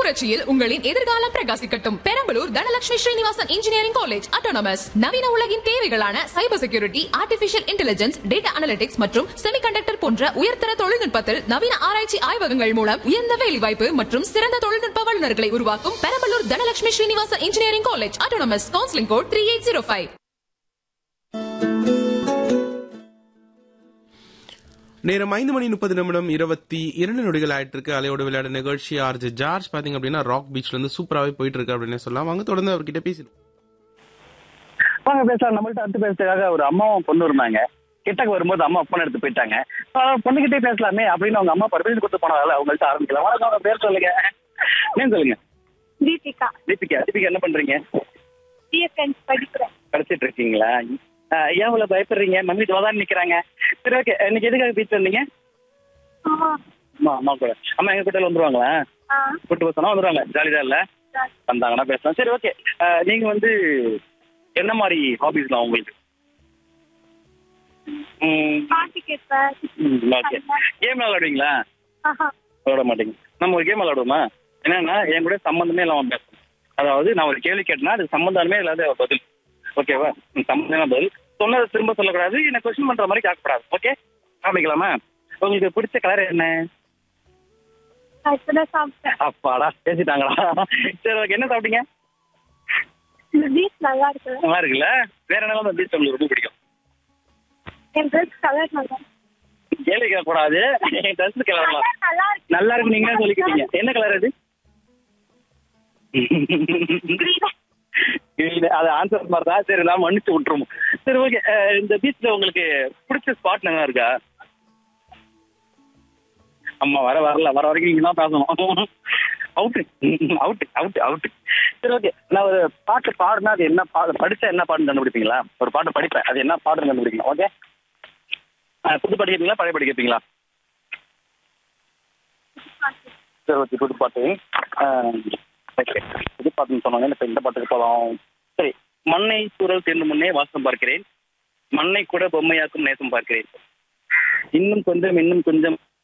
புரட்சியில் உங்களின் எதிர்காலம் பிரகாசிக்கட்டும் Perambalur Dhanalakshmi Srinivasan engineering college autonomous நவீன உலகின் தேவைகளான cyber security artificial intelligence data analytics மற்றும் செமிகண்டக்டர் போன்ற உயர்தர தொழில்நுட்பத்தில் நவீன ஆராய்ச்சி ஆய்வகங்கள் மூலம் உயர்ந்த வேலைவாய்ப்பு மற்றும் சிறந்த தொழில்நுட்ப வல்லுநர்களை உருவாக்கும் Perambalur Dhanalakshmi Srinivasan engineering college autonomous counselling code three eight zero five நேரம் ஐந்து மணி முப்பது நிமிடம் இருபத்தி இரண்டு நொடிகள் ஆயிட்டு இருக்கு அலையோட விளையாட நிகழ்ச்சி ஆர்ஜி ஜார்ஜ் பாத்தீங்க அப்படின்னா ராக் பீச்ல இருந்து சூப்பராகவே போயிட்டு இருக்கு அப்படின்னு சொல்லலாம் வாங்க தொடர்ந்து அவர்கிட்ட பேசிடுவோம் வாங்க பேசலாம் நம்மள்ட்ட அடுத்து பேசுறதுக்காக ஒரு அம்மாவும் பொண்ணு இருந்தாங்க கிட்டக்கு வரும்போது அம்மா போன் எடுத்து போயிட்டாங்க ஆஹ் பொண்ணுகிட்டே பேசலாமே அப்படின்னு அவங்க அம்மா பர்மிஷன் கொடுத்து போனதால அவங்கள்ட்ட ஆரம்பிக்கலாம் வணக்கம் அவங்க பேர் சொல்லுங்க நேம் சொல்லுங்க தீபிகா தீபிகா தீபிகா என்ன பண்றீங்க டிஎஸ்என் படிக்கிறேன் படிச்சிட்டு இருக்கீங்களா ஆஹ் ஏன் இவ்வளவு பயப்படுறீங்க மம்மி தான் நிக்கிறாங்க சரி ஓகே இன்னைக்கு எதுக்காக பீச் வந்தீங்க ஆமா அம்மா அம்மா கூட அம்மா எங்க கூட்டால வந்துருவாங்களா ஆ கூட்டு பசங்க வந்துருவாங்க ஜாலிதான் இல்ல வந்தாங்கன்னா பேசலாம் சரி ஓகே நீங்க வந்து என்ன மாதிரி ஹாபிஸ்லாம் உங்களுக்கு ம் பாட்டு கேட்பேன் ஓகே கேம் விளையாடுவீங்களா ஆஹா விளையாட மாட்டீங்க நம்ம ஒரு கேம் விளையாடுவோமா என்னன்னா என் கூட சம்மந்தமே இல்லாம பேசணும் அதாவது நான் ஒரு கேள்வி கேட்டேன்னா அது சம்மந்தமே இல்லாத ஒரு பதில் ஓகேவா ம், சம்மந்தமே பதில் சொன்னதை திரும்ப சொல்லக்கூடாது என்ன கொஸ்டின் பண்ற மாதிரி கேட்கக்கூடாது ஓகே ஆரம்பிக்கலாமா உங்களுக்கு பிடிச்ச கலர் என்ன நான் இப்பதான் சாப்பிட்டேன் அப்பாடா பேசிட்டாங்களா சரி ஓகே என்ன சாப்பிட்டீங்க இந்த பீச் நல்லா இருக்கு நல்லா இருக்குல்ல வேற என்ன பீச் உங்களுக்கு ரொம்ப பிடிக்கும் என் ட்ரெஸ் கலர் நல்லா இருக்கு கேள்வி கேட்கக்கூடாது என் ட்ரெஸ் கலர்லாம் Colour நல்லா இருக்கு நல்லா இருக்கு நீங்களே சொல்லிக்கிட்டீங்க என்ன கலர் அது இல்ல அது ஆன்சர் மாதிரி தான் சரி நான் மன்னிச்சு விட்டுருவோம் சரி ஓகே இந்த பீச்ல உங்களுக்கு பிடிச்ச ஸ்பாட் என்ன இருக்கா அம்மா வர வரல வர வரைக்கும் நீங்க தான் பேசணும் அவுட்டு அவுட்டு அவுட்டு அவுட்டு சரி ஓகே நான் ஒரு பாட்டு பாடுனா அது என்ன பாடு படிச்சா என்ன பாட்டுன்னு கண்டுபிடிப்பீங்களா ஒரு பாட்டு படிப்பேன் அது என்ன பாட்டுன்னு கண்டுபிடிக்கலாம் ஓகே புது பாட்டு கேட்பீங்களா பழைய பாட்டு கேட்பீங்களா சரி ஓகே புது பாட்டு ஓகே புது பாட்டுன்னு சொன்னாங்க இப்போ இந்த பாட்டுக்கு போகலாம் சரி மண்ணை சூழல் தேர்ந்து முன்னே வாசம் பார்க்கிறேன் மண்ணை கூட பொம்மையாக்கும் நேசம் பார்க்கிறேன் இன்னும் கொஞ்சம் இன்னும் கொஞ்சம்